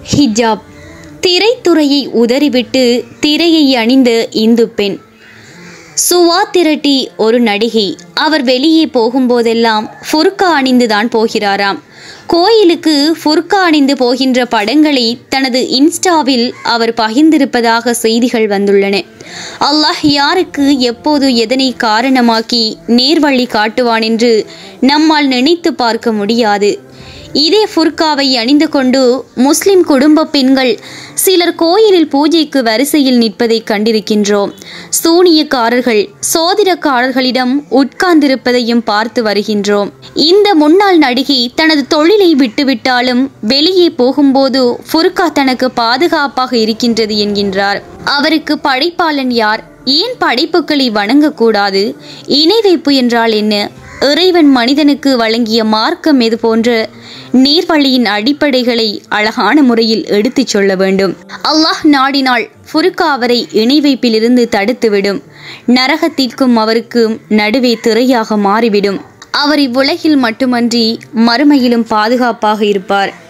ஹிஜாப் திரைத்துறையை உதறிவிட்டு திரையை அணிந்த இந்து பெண் சுவா திரட்டி ஒரு நடிகை அவர் வெளியே போகும்போதெல்லாம் ஃபுர்கா அணிந்துதான் போகிறாராம் கோயிலுக்கு ஃபுர்கா அணிந்து போகின்ற படங்களை தனது இன்ஸ்டாவில் அவர் பகிர்ந்திருப்பதாக செய்திகள் வந்துள்ளன அல்லாஹ் யாருக்கு எப்போது எதனை காரணமாக்கி நேர்வழி காட்டுவான் என்று நம்மால் நினைத்து பார்க்க முடியாது இதே ஃபுர்காவை அணிந்து கொண்டு முஸ்லிம் குடும்ப பெண்கள் சிலர் கோயிலில் பூஜைக்கு வரிசையில் நிற்பதை கண்டிருக்கின்றோம் சூனியக்காரர்கள் சோதிடக்காரர்களிடம் உட்கார்ந்திருப்பதையும் பார்த்து வருகின்றோம் இந்த முன்னாள் நடிகை தனது தொழிலை விட்டுவிட்டாலும் வெளியே போகும்போது ஃபுர்கா தனக்கு பாதுகாப்பாக இருக்கின்றது என்கின்றார் அவருக்கு படைப்பாளன் யார் ஏன் படைப்புகளை வணங்கக்கூடாது இணை வைப்பு என்றால் என்ன இறைவன் மனிதனுக்கு வழங்கிய மார்க்கம் எது போன்ற நீர்வழியின் அடிப்படைகளை அழகான முறையில் எடுத்துச் சொல்ல வேண்டும் அல்லாஹ் நாடினால் ஃபுருக்கா அவரை இணை வைப்பிலிருந்து தடுத்துவிடும் நரகத்திற்கும் அவருக்கும் நடுவே திரையாக மாறிவிடும் அவர் இவ்வுலகில் மட்டுமன்றி மறுமையிலும் பாதுகாப்பாக இருப்பார்